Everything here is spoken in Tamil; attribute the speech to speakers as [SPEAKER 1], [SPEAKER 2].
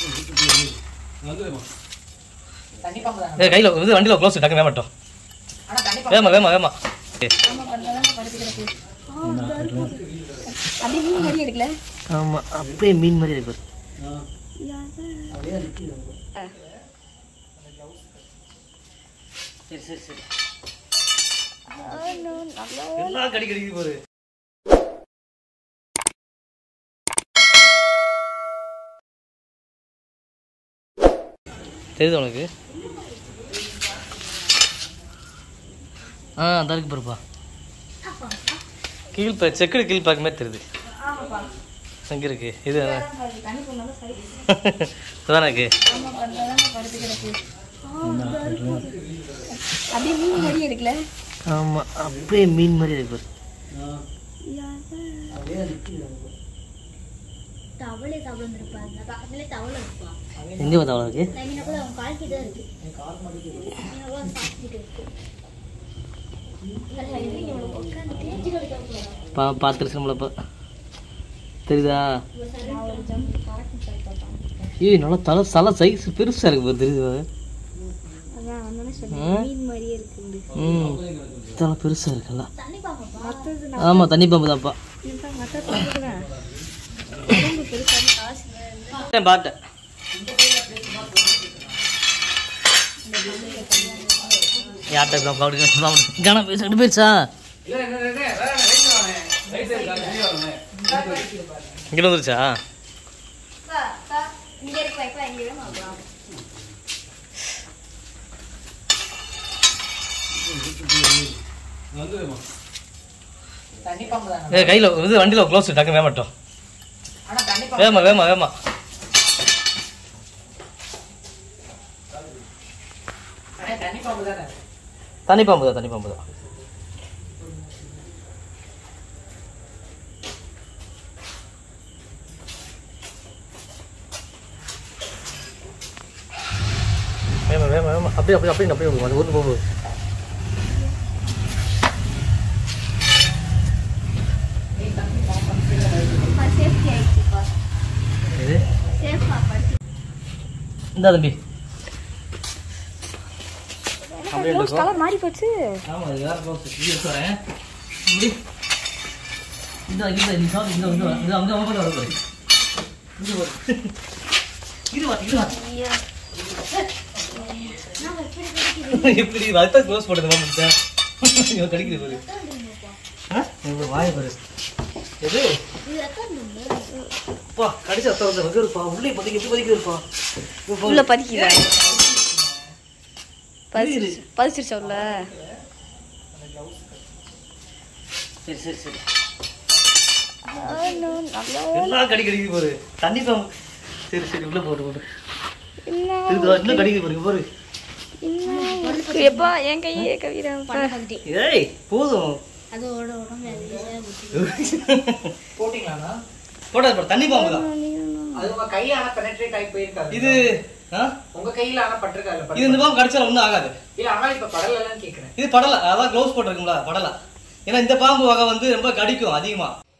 [SPEAKER 1] தண்ணி பாம்பு தானே
[SPEAKER 2] ஏ கையில் இது வண்டியில் க்ளோஸ் டக்கு வேமாட்டோம்
[SPEAKER 1] ஆனா தண்ணி பாம்பு
[SPEAKER 2] வேமா வேமா வேமா
[SPEAKER 3] அப்படியே மீன் மாதிரி எடுக்கல
[SPEAKER 2] ஆமாம் அப்படியே மீன் மாதிரி இருக்கு சரி சரி சரி எல்லாம் கடி கடிக்குது பாரு தெரியுது உனக்கு ஆ அந்த இருக்கு பாருப்பா கீழ் பே செக்குடு கீழ் பார்க்க மாதிரி தெரியுது எங்க இருக்கு இது அதான் இருக்கு
[SPEAKER 3] அப்படியே மீன் மாதிரி எடுக்கல
[SPEAKER 2] ஆமாம் அப்படியே மீன் மாதிரி இருக்கு பாரு
[SPEAKER 4] தவளை தவளை இருப்பா அந்த பக்கத்துல தவளை இருப்பா
[SPEAKER 2] எங்கே பார்த்தா உனக்கு
[SPEAKER 4] மீனை கூட அவன் கால் கிட்ட இருக்கு மீனை கூட அவன் சாப்பிட்டுட்டு இருக்கு உட்காந்து தேய்ச்சி கொடுக்க
[SPEAKER 2] பா பார்த்துருச்சு நம்மளப்ப தெரியுதா ஏய் நல்லா தலை தலை சைஸ் பெருசாக இருக்கு பாரு தெரியுது
[SPEAKER 3] அதான் வந்தோடனே
[SPEAKER 2] ம்.
[SPEAKER 3] சொன்னேன் மீன் மாதிரியே இருக்கு
[SPEAKER 2] ம் தலை பெருசாக இருக்குல்ல
[SPEAKER 4] தண்ணி பாப்பா
[SPEAKER 3] மற்றது
[SPEAKER 2] ஆமாம் தண்ணி பம்பு தான்ப்பா
[SPEAKER 3] நான் மற்ற தான் உடம்பு பெருசாக காசு
[SPEAKER 2] பார்த்தேன் யார்கிட்ட இப்படி பாடு காண பேச ரெண்டு போயிடுச்சா இங்கே வந்துருச்சா
[SPEAKER 3] இங்கே இருப்பா இப்போ இங்கே வேணும்
[SPEAKER 1] தண்ணி பாம்பு தானே
[SPEAKER 2] ஏ கையில் இது வண்டியில் க்ளோஸ் டக்கு வேமாட்டோம்
[SPEAKER 1] ஆனா தண்ணி பாம்பு
[SPEAKER 2] வேமா வேமா வேமா
[SPEAKER 1] ஆனா தண்ணி பாம்பு தானே
[SPEAKER 2] தண்ணி பாம்பு தான் தண்ணி பாம்பு தான் வேமா வேமா வேமா அப்படியே அப்படியே அப்படியே அப்படியே விடுங்க. அது ஊருக்கு போகுது
[SPEAKER 3] சேஃப்டி ஆயிடுச்சுப்பா
[SPEAKER 2] இது
[SPEAKER 3] சேஃபா படிச்சு
[SPEAKER 2] இந்த தம்பி அப்படியே இருக்கும்
[SPEAKER 3] கலர் மாறி போச்சு
[SPEAKER 2] ஆமா இது வேற க்ளோஸ் இது எடுத்து வரேன் இப்படி இந்த இந்த நீ சாப்பிட்டு இந்த இந்த இது அங்க அங்க வர பாரு இது வர இது வர இது வர எப்படி அதுதான் க்ளோஸ் போட்டது மாமா இவன் கடிக்குது பாரு ஆ இவன் வாய பாரு எது பா கடிச்சு அத்தை வந்து வெகு இருப்பா உள்ளே பதுக்கி எப்படி பதுக்கி இருப்பா
[SPEAKER 3] உள்ள பதிக்குதா பதிச்சிருச்சு பதிச்சிருச்சா உள்ள
[SPEAKER 2] சரி சரி சரி
[SPEAKER 3] நல்லா
[SPEAKER 2] எல்லாம் கடி கடிக்குது பாரு தண்ணி பாம்பு சரி சரி உள்ள போட்டு போட்டு
[SPEAKER 3] என்ன
[SPEAKER 2] இதுக்கு இன்னும் கடிக்குது பாருங்க பாரு
[SPEAKER 3] என்ன எப்பா என் கையே கவிதா
[SPEAKER 2] ஏய் போதும்
[SPEAKER 4] அதோட உடம்பு அதிகமாக
[SPEAKER 1] போட்டீங்களாண்ணா
[SPEAKER 2] போடாது போட தண்ணி பாம்பு தான்
[SPEAKER 1] அது உங்க கையில ஆனா பெனட்ரேட் ஆகி போயிருக்காது
[SPEAKER 2] இது ஆ?
[SPEAKER 1] உங்க கையில ஆனா பட்டிருக்காது
[SPEAKER 2] இது இந்த பாம்பு கடிச்சாலும் ஒன்றும் ஆகாது
[SPEAKER 1] இல்ல ஆனா இப்ப படலன்னு கேக்குறேன்
[SPEAKER 2] இது படல அதான் க்ளோஸ் போட்டிருக்கும்ல படல ஏன்னா இந்த பாம்பு வகை வந்து ரொம்ப கடிக்கும் அதிகமா